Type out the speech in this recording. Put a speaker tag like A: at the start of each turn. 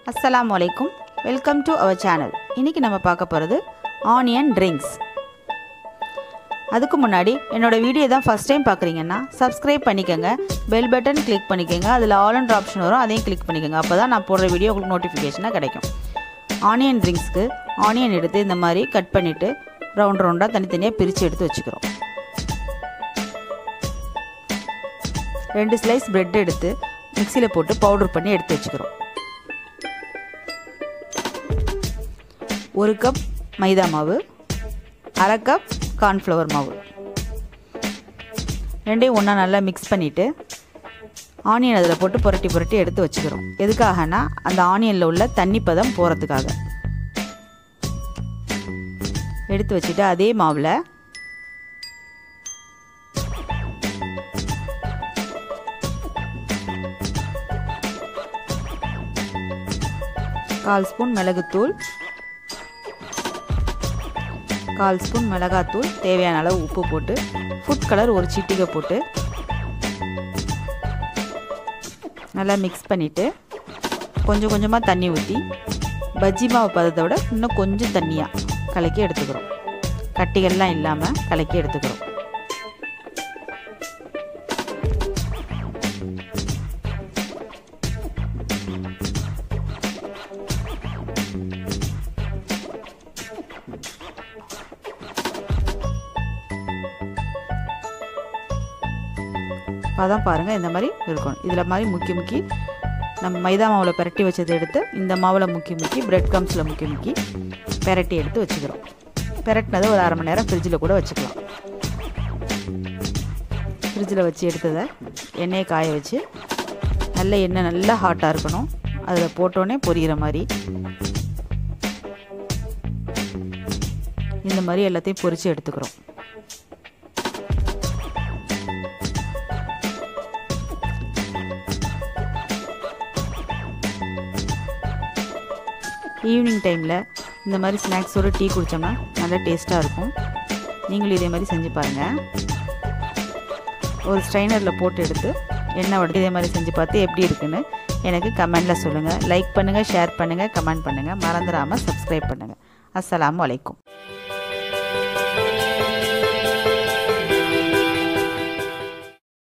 A: அஸ்ஸலாமு அலைக்கும் welcome to our channel இன்றைக்கி நம்ம பார்க்க போகிறது ஆனியன் ட்ரிங்க்ஸ் அதுக்கு முன்னாடி என்னோட வீடியோ தான் ஃபஸ்ட் டைம் பார்க்குறீங்கன்னா சப்ஸ்கிரைப் பண்ணிக்கோங்க பெல் பட்டன் கிளிக் பண்ணிக்கோங்க அதில் ஆல் அண்ட் ஆப்ஷன் வரும் அதையும் கிளிக் பண்ணிக்கோங்க அப்போ தான் நான் போடுற வீடியோ உங்களுக்கு நோட்டிஃபிகேஷனாக கிடைக்கும் ஆனியன் ட்ரிங்க்ஸ்க்கு ஆனியன் எடுத்து இந்த மாதிரி கட் பண்ணிவிட்டு ரவுண்ட் ரவுண்டாக தனித்தனியாக பிரித்து எடுத்து வச்சுக்கிறோம் ரெண்டு ஸ்லைஸ் பிரெட் எடுத்து மிக்சியில் போட்டு பவுடர் பண்ணி எடுத்து வச்சுக்கிறோம் ஒரு கப் மைதா மாவு அரை கப் கார்ன்ஃப்ளவர் மாவு ரெண்டையும் ஒன்றா நல்லா மிக்ஸ் பண்ணிவிட்டு ஆனியன் அதில் போட்டு புரட்டி புரட்டி எடுத்து வச்சுக்கிறோம் எதுக்காகனா அந்த ஆனியனில் உள்ள தண்ணி பதம் போகிறதுக்காக எடுத்து வச்சுட்டு அதே மாவில் கால் ஸ்பூன் மிளகுத்தூள் கால் ஸ்பூன் மிளகாத்தூள் தேவையான அளவு உப்பு போட்டு ஃபுட் கலர் ஒரு சிட்டிகை போட்டு நல்லா மிக்ஸ் பண்ணிவிட்டு கொஞ்சம் கொஞ்சமாக தண்ணி ஊற்றி பஜ்ஜி மாவு பதத்தை விட இன்னும் கொஞ்சம் தண்ணியாக கலக்கி எடுத்துக்கிறோம் கட்டிகள்லாம் இல்லாமல் கலக்கி எடுத்துக்கிறோம் பதம் பாருங்கள் இந்த மாதிரி இருக்கணும் இதில் மாதிரி முக்கி முக்கி நம்ம மைதா மாவில் பிரட்டி வச்சதை எடுத்து இந்த மாவில் முக்கி முக்கி பிரெட் கம்ஸில் முக்கி முக்கி பெரட்டி எடுத்து வச்சுக்கிறோம் பெரட்டினதை ஒரு அரை மணி நேரம் ஃப்ரிட்ஜில் கூட வச்சுக்கலாம் ஃப்ரிட்ஜில் வச்சு எடுத்ததை எண்ணெயை காய வச்சு நல்ல எண்ணெய் நல்லா ஹாட்டாக இருக்கணும் அதில் போட்டோன்னே பொரியிற மாதிரி இந்த மாதிரி எல்லாத்தையும் பொரித்து எடுத்துக்கிறோம் ஈவினிங் டைமில் இந்த மாதிரி ஸ்நாக்ஸோடு டீ குடித்தோம்னா நல்லா டேஸ்ட்டாக இருக்கும் நீங்களும் இதே மாதிரி செஞ்சு பாருங்கள் ஒரு ஸ்ட்ரைனரில் போட்டு எடுத்து எண்ணெய் வடி இதே மாதிரி செஞ்சு பார்த்து எப்படி இருக்குன்னு எனக்கு கமெண்டில் சொல்லுங்கள் லைக் பண்ணுங்கள் ஷேர் பண்ணுங்கள் கமெண்ட் பண்ணுங்கள் மறந்துடாமல் சப்ஸ்கிரைப் பண்ணுங்கள் அஸ்ஸலாமு அலைக்கும்